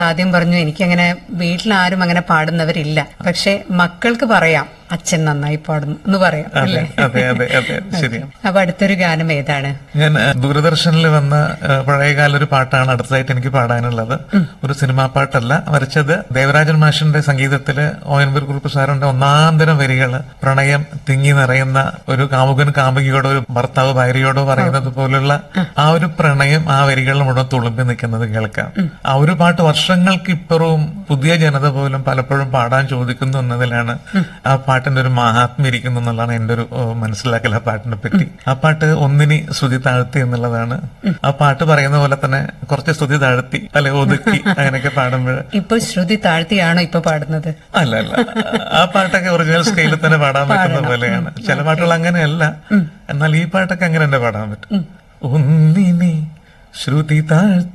ആദ്യം പറഞ്ഞു എനിക്കങ്ങനെ വീട്ടിൽ ആരും അങ്ങനെ പാടുന്നവരില്ല പക്ഷെ മക്കൾക്ക് പറയാം അച്ഛൻ നന്നായി പാടുന്നു എന്ന് പറയാം അല്ലേ അതെ അതെ അതെ ശരിയാണ് അപ്പൊ അടുത്തൊരു ഗാനം ഏതാണ് ഞാൻ ഏഹ്, ദൂരദർശനിൽ വന്ന ഏഹ്, പഴയകാല ഒരു പാട്ടാണ് അടുത്തതായിട്ട് എനിക്ക് പാടാനുള്ളത് ഒരു സിനിമാ പാട്ടല്ല വരച്ചത് ദേവരാജൻ മാഷിന്റെ സംഗീതത്തില് ഒ എൻ വി കുറുപ്പ് സാറിന്റെ ഒന്നാം തരം വരികള് പ്രണയം തിങ്ങി നിറയുന്ന ഒരു കാമുകൻ കാമുകിയോടോ ഒരു ഭർത്താവ് ഭാര്യയോടോ പറയുന്നത് പോലുള്ള ആ ഒരു പ്രണയം ആ വരികളിൽ മുഴുവൻ തുളുമ്പി നിൽക്കുന്നത് കേൾക്കാം ആ ഒരു പാട്ട് വർഷങ്ങൾക്ക് ഇപ്പുറവും പുതിയ ജനത പോലും പലപ്പോഴും പാടാൻ ചോദിക്കുന്നു എന്നതിലാണ് ആ പാട്ടിന്റെ ഒരു മഹാത്മ്യം ഇരിക്കുന്നു എന്നുള്ളതാണ് എന്റെ ഒരു ഏഹ്, മനസ്സിലാക്കൽ ആ പാട്ടിനെ പറ്റി ആ പാട്ട് ഒന്നിനി ശ്രുതി താഴ്ത്തി എന്നുള്ളതാണ് ആ പാട്ട് പറയുന്ന പോലെ തന്നെ കുറച്ച് ശ്രുതി താഴ്ത്തി അല്ലെ ഒതുക്കി അങ്ങനെയൊക്കെ പാടുമ്പോൾ ഇപ്പൊ ശ്രുതി താഴ്ത്തിയാണോ ഇപ്പൊ പാടുന്നത് അല്ല അല്ല ആ പാട്ടൊക്കെ ഒറിജിനൽ സ്കെയിലിൽ തന്നെ പാടാൻ പറ്റുന്ന പോലെയാണ് ചില പാട്ടുകൾ അങ്ങനെയല്ല എന്നാൽ ഈ പാട്ടൊക്കെ അങ്ങനെ തന്നെ പാടാൻ പറ്റും ഒന്നിനി ശ്രുതി താഴ്ത്തി